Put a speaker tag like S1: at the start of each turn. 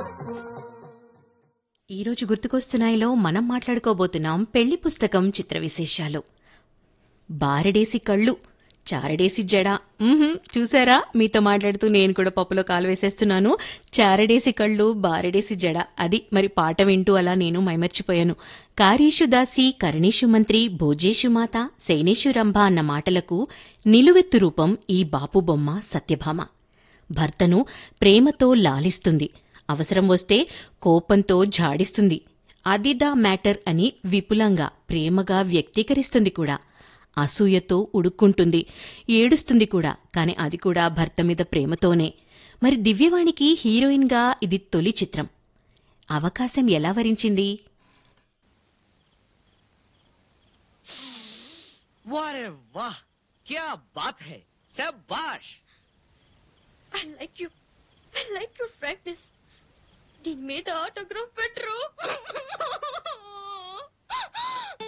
S1: ఈరోజు గుర్తుకొస్తున్నాయిలో మనం మాట్లాడుకోబోతున్నాం పెళ్లి పుస్తకం చిత్ర విశేషాలు బారెడేసి కళ్ళు చారడేసి జడ మ్మ్హ్మ్, చూసారా మీతో మాట్లాడుతూ నేను కూడా పప్పులో కాలు వేసేస్తున్నాను చారడేసి కళ్ళు బారెడేసి జడ అది మరి పాట వింటూ అలా నేను మైమర్చిపోయాను కారీషు దాసి కరణీషు మంత్రి భోజేషు మాత శైనేషు రంభ అన్న మాటలకు నిలువెత్తు రూపం ఈ బాపు బొమ్మ సత్యభామ భర్తను ప్రేమతో లాలిస్తుంది అవసరం వస్తే కోపంతో ఝాడిస్తుంది అదిదా మ్యాటర్ అని విపులంగా ప్రేమగా వ్యక్తీకరిస్తుంది కూడా అసూయతో ఉడుక్కుంటుంది ఏడుస్తుంది కూడా కాని అది కూడా భర్త మీద ప్రేమతోనే మరి దివ్యవాణికి హీరోయిన్గా ఇది తొలి చిత్రం అవకాశం ఎలా వరించింది
S2: वाह रे वाह क्या बात है शाबाश
S3: I like you. I like your frankness. దీని మీద ఆటోగ్రాఫ్ పెట్టరు